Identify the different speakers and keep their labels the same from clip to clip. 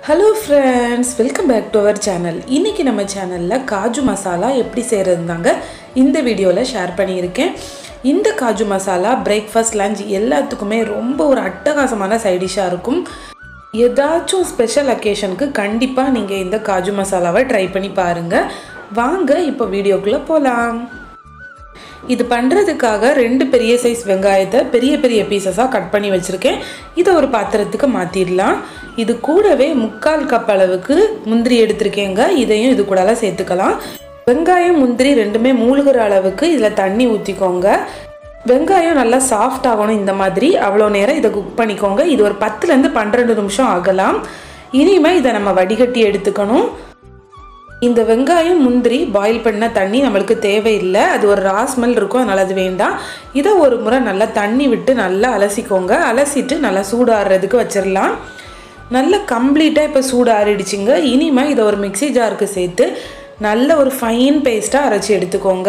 Speaker 1: hello friends welcome back to our channel இன்றைக்கி நம்ம சேனலில் காஜு மசாலா எப்படி செய்கிறதுந்தாங்க இந்த வீடியோவில் ஷேர் பண்ணியிருக்கேன் இந்த காஜு மசாலா பிரேக்ஃபாஸ்ட் லஞ்ச் எல்லாத்துக்குமே ரொம்ப ஒரு அட்டகாசமான சைடிஷாக இருக்கும் ஏதாச்சும் ஸ்பெஷல் அக்கேஷனுக்கு கண்டிப்பாக நீங்கள் இந்த காஜு மசாலாவை ட்ரை பண்ணி பாருங்கள் வாங்க இப்போ வீடியோக்குள்ளே போகலாம் இது பண்ணுறதுக்காக ரெண்டு பெரிய சைஸ் வெங்காயத்தை பெரிய பெரிய பீசஸாக கட் பண்ணி வச்சுருக்கேன் இதை ஒரு பாத்திரத்துக்கு மாற்றிடலாம் இது கூடவே முக்கால் கப் அளவுக்கு முந்திரி எடுத்திருக்கேங்க இதையும் இது கூடலாம் சேர்த்துக்கலாம் வெங்காயம் முந்திரி ரெண்டுமே மூழ்கிற அளவுக்கு இதில் தண்ணி ஊற்றிக்கோங்க வெங்காயம் நல்லா சாஃப்ட் ஆகணும் இந்த மாதிரி அவ்வளோ நேரம் இதை குக் பண்ணிக்கோங்க இது ஒரு பத்துலேருந்து பன்னிரெண்டு நிமிஷம் ஆகலாம் இனிமேல் இதை நம்ம வடிகட்டி எடுத்துக்கணும் இந்த வெங்காயம் முந்திரி பாயில் பண்ண தண்ணி நம்மளுக்கு தேவையில்லை அது ஒரு ரா ஸ்மெல் இருக்கும் அதனால் அது வேண்டாம் இதை ஒரு முறை நல்லா தண்ணி விட்டு நல்லா அலசிக்கோங்க அலசிட்டு நல்லா சூடாடுறதுக்கு வச்சிடலாம் நல்லா கம்ப்ளீட்டாக இப்போ சூடு ஆறிடுச்சுங்க இனிமேல் இதை ஒரு மிக்சி ஜாருக்கு சேர்த்து நல்ல ஒரு ஃபைன் பேஸ்ட்டாக அரைச்சி எடுத்துக்கோங்க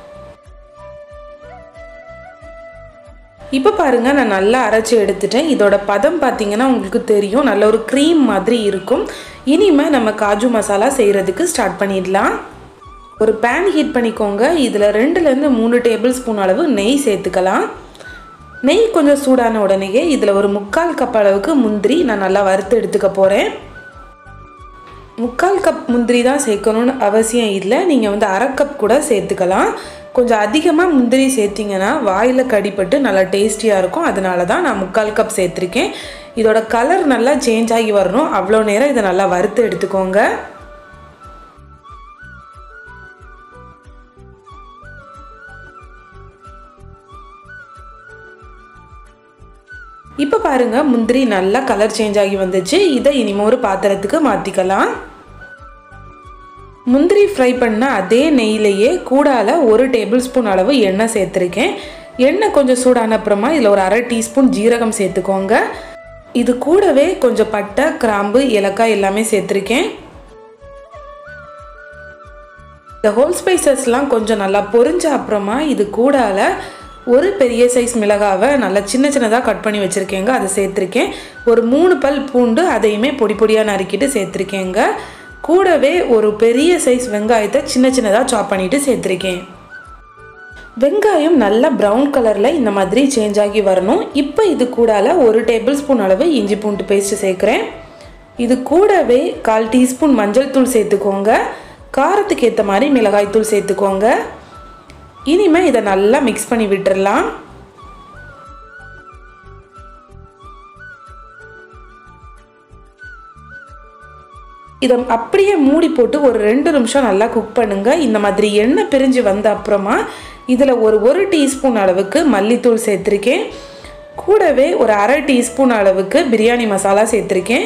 Speaker 1: இப்போ பாருங்கள் நான் நல்லா அரைச்சி எடுத்துட்டேன் இதோட பதம் பார்த்தீங்கன்னா உங்களுக்கு தெரியும் நல்ல ஒரு க்ரீம் மாதிரி இருக்கும் இனிமேல் நம்ம காஜு மசாலா செய்கிறதுக்கு ஸ்டார்ட் பண்ணிடலாம் ஒரு பேன் ஹீட் பண்ணிக்கோங்க இதில் ரெண்டுலேருந்து மூணு டேபிள் ஸ்பூன் அளவு நெய் சேர்த்துக்கலாம் நெய் கொஞ்சம் சூடான உடனேயே இதில் ஒரு முக்கால் கப் அளவுக்கு முந்திரி நான் நல்லா வறுத்து எடுத்துக்க போகிறேன் முக்கால் கப் முந்திரி தான் சேர்க்கணும்னு அவசியம் இல்லை நீங்கள் வந்து அரை கப் கூட சேர்த்துக்கலாம் கொஞ்சம் அதிகமாக முந்திரி சேர்த்திங்கன்னா வாயில் கடிப்பட்டு நல்லா டேஸ்டியாக இருக்கும் அதனால தான் நான் முக்கால் கப் சேர்த்துருக்கேன் இதோட கலர் நல்லா சேஞ்ச் ஆகி வரணும் அவ்வளோ நேரம் இதை நல்லா வறுத்து எடுத்துக்கோங்க இப்போ பாருங்கள் முந்திரி நல்லா கலர் சேஞ்ச் ஆகி வந்துச்சு இதை இனிமே ஒரு பாத்திரத்துக்கு மாற்றிக்கலாம் முந்திரி ஃப்ரை பண்ண அதே நெய்யிலேயே கூடால ஒரு டேபிள் ஸ்பூன் அளவு எண்ணெய் சேர்த்துருக்கேன் எண்ணெய் கொஞ்சம் சூடான அப்புறமா இதில் ஒரு அரை டீஸ்பூன் ஜீரகம் சேர்த்துக்கோங்க இது கூடவே கொஞ்சம் பட்டை கிராம்பு ஏலக்காய் எல்லாமே சேர்த்துருக்கேன் இந்த ஹோல் ஸ்பைசஸ்லாம் கொஞ்சம் நல்லா பொரிஞ்ச அப்புறமா இது கூடால ஒரு பெரிய சைஸ் மிளகாவை நல்லா சின்ன சின்னதாக கட் பண்ணி வச்சுருக்கேங்க அதை சேர்த்துருக்கேன் ஒரு மூணு பல் பூண்டு அதையுமே பொடி பொடியாக நறுக்கிட்டு சேர்த்துருக்கேங்க கூடவே ஒரு பெரிய சைஸ் வெங்காயத்தை சின்ன சின்னதாக சாப் பண்ணிவிட்டு சேர்த்துருக்கேன் வெங்காயம் நல்லா ப்ரௌன் கலரில் இந்த மாதிரி சேஞ்ச் ஆகி வரணும் இப்போ இது கூடால ஒரு டேபிள் ஸ்பூன் அளவு இஞ்சி பூண்டு பேஸ்ட்டு சேர்க்குறேன் இது கூடவே கால் டீஸ்பூன் மஞ்சள் தூள் சேர்த்துக்கோங்க காரத்துக்கு ஏற்ற மாதிரி மிளகாய் தூள் சேர்த்துக்கோங்க இனிமேல் இதை நல்லா மிக்ஸ் பண்ணி விட்டுடலாம் இதை அப்படியே மூடி போட்டு ஒரு ரெண்டு நிமிஷம் நல்லா குக் பண்ணுங்க இந்த மாதிரி எண்ணெய் பிரிஞ்சு வந்த அப்புறமா இதில் ஒரு ஒரு டீஸ்பூன் அளவுக்கு மல்லித்தூள் சேர்த்துருக்கேன் கூடவே ஒரு அரை டீஸ்பூன் அளவுக்கு பிரியாணி மசாலா சேர்த்துருக்கேன்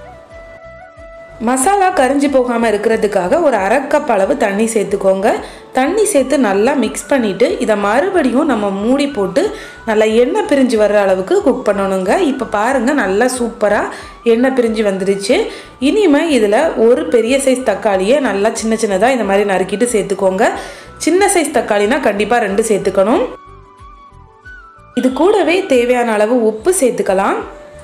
Speaker 1: மசாலா கரிஞ்சு போகாமல் இருக்கிறதுக்காக ஒரு அரை கப் அளவு தண்ணி சேர்த்துக்கோங்க தண்ணி சேர்த்து நல்லா மிக்ஸ் பண்ணிவிட்டு இதை மறுபடியும் நம்ம மூடி போட்டு நல்லா எண்ணெய் பிரிஞ்சு வர்ற அளவுக்கு குக் பண்ணணுங்க இப்போ பாருங்கள் நல்லா சூப்பராக எண்ணெய் பிரிஞ்சு வந்துடுச்சு இனிமேல் இதில் ஒரு பெரிய சைஸ் தக்காளியை நல்லா சின்ன சின்னதாக இந்த மாதிரி நறுக்கிட்டு சேர்த்துக்கோங்க சின்ன சைஸ் தக்காளினா கண்டிப்பாக ரெண்டு சேர்த்துக்கணும் இது கூடவே தேவையான அளவு உப்பு சேர்த்துக்கலாம்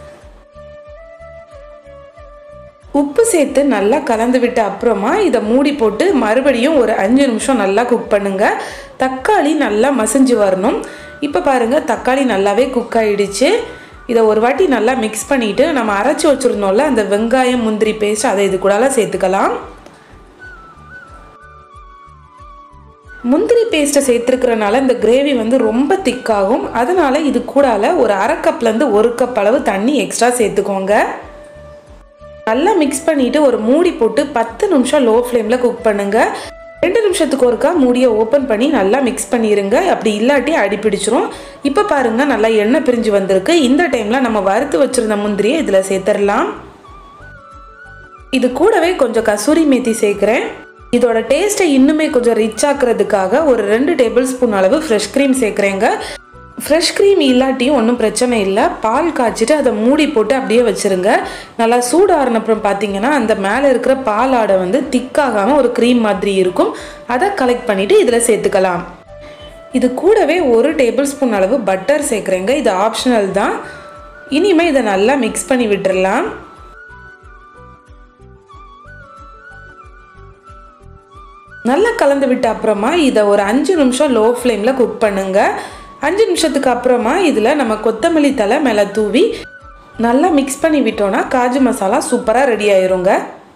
Speaker 1: உப்பு சேர்த்து நல்லா கலந்து விட்ட அப்புறமா இதை மூடி போட்டு மறுபடியும் ஒரு அஞ்சு நிமிஷம் நல்லா குக் பண்ணுங்க தக்காளி நல்லா மசிஞ்சு வரணும் இப்போ பாருங்கள் தக்காளி நல்லாவே குக் ஆகிடுச்சு இதை ஒரு வாட்டி நல்லா மிக்ஸ் பண்ணிவிட்டு நம்ம அரைச்சி வச்சுருந்தோம்ல அந்த வெங்காயம் முந்திரி பேஸ்ட் அதை இது கூடலாம் சேர்த்துக்கலாம் முந்திரி பேஸ்ட்டை சேர்த்துருக்கிறனால இந்த கிரேவி வந்து ரொம்ப திக்காகும் அதனால் இது கூடால ஒரு அரை கப்லேருந்து ஒரு கப் அளவு தண்ணி எக்ஸ்ட்ரா சேர்த்துக்கோங்க நல்லா மிக்ஸ் பண்ணிவிட்டு ஒரு மூடி போட்டு பத்து நிமிஷம் லோ ஃப்ளேமில் குக் பண்ணுங்கள் ரெண்டு நிமிஷத்துக்கு ஒருக்கா மூடியை ஓப்பன் பண்ணி நல்லா மிக்ஸ் பண்ணிடுங்க அப்படி இல்லாட்டி அடிப்பிடிச்சிரும் இப்போ பாருங்கள் நல்லா எண்ணெய் பிரிஞ்சு வந்திருக்கு இந்த டைமில் நம்ம வறுத்து வச்சுருந்த முந்திரியை இதில் சேர்த்துடலாம் இது கூடவே கொஞ்சம் கசூரி மேத்தி சேர்க்குறேன் இதோட டேஸ்ட்டை இன்னுமே கொஞ்சம் ரிச் ஆக்குறதுக்காக ஒரு ரெண்டு டேபிள் ஸ்பூன் அளவு ஃப்ரெஷ் க்ரீம் சேர்க்குறேங்க ஃப்ரெஷ் க்ரீம் இல்லாட்டியும் ஒன்றும் பிரச்சனை இல்லை பால் காய்ச்சிட்டு அதை மூடி போட்டு அப்படியே வச்சுருங்க நல்லா சூடாறின அப்புறம் பார்த்தீங்கன்னா அந்த மேலே இருக்கிற பால் ஆடை வந்து திக்காகாமல் ஒரு க்ரீம் மாதிரி இருக்கும் அதை கலெக்ட் பண்ணிவிட்டு இதில் சேர்த்துக்கலாம் இது கூடவே ஒரு டேபிள் ஸ்பூன் அளவு பட்டர் சேர்க்குறேங்க இது ஆப்ஷனல் தான் இனிமேல் இதை நல்லா மிக்ஸ் பண்ணி விட்டுறலாம் நல்லா கலந்து விட்ட அப்புறமா இதை ஒரு அஞ்சு நிமிஷம் லோ ஃப்ளேமில் குக் பண்ணுங்க அஞ்சு நிமிஷத்துக்கு அப்புறமா இதில் நம்ம கொத்தமல்லி தலை மேலே தூவி நல்லா மிக்ஸ் பண்ணி விட்டோன்னா காஜு மசாலா சூப்பராக ரெடி ஆயிருங்க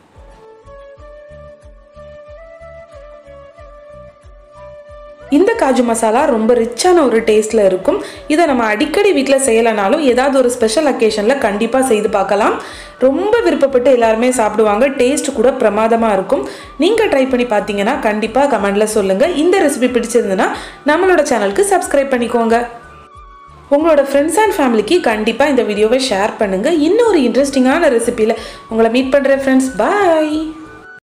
Speaker 1: இந்த காஜு மசாலா ரொம்ப ரிச்சான ஒரு டேஸ்ட்டில் இருக்கும் இதை நம்ம அடிக்கடி வீட்டில் செய்யலைனாலும் ஏதாவது ஒரு ஸ்பெஷல் அக்கேஷனில் கண்டிப்பாக செய்து பார்க்கலாம் ரொம்ப விருப்பப்பட்டு எல்லாருமே சாப்பிடுவாங்க டேஸ்ட் கூட பிரமாதமாக இருக்கும் நீங்கள் ட்ரை பண்ணி பார்த்தீங்கன்னா கண்டிப்பாக கமெண்டில் சொல்லுங்கள் இந்த ரெசிபி பிடிச்சிருந்துன்னா நம்மளோட சேனலுக்கு சப்ஸ்கிரைப் பண்ணிக்கோங்க உங்களோட ஃப்ரெண்ட்ஸ் அண்ட் ஃபேமிலிக்கு கண்டிப்பாக இந்த வீடியோவை ஷேர் பண்ணுங்கள் இன்னொரு இன்ட்ரெஸ்டிங்கான ரெசிபியில் உங்களை மீட் பண்ணுறேன் ஃப்ரெண்ட்ஸ் பாய்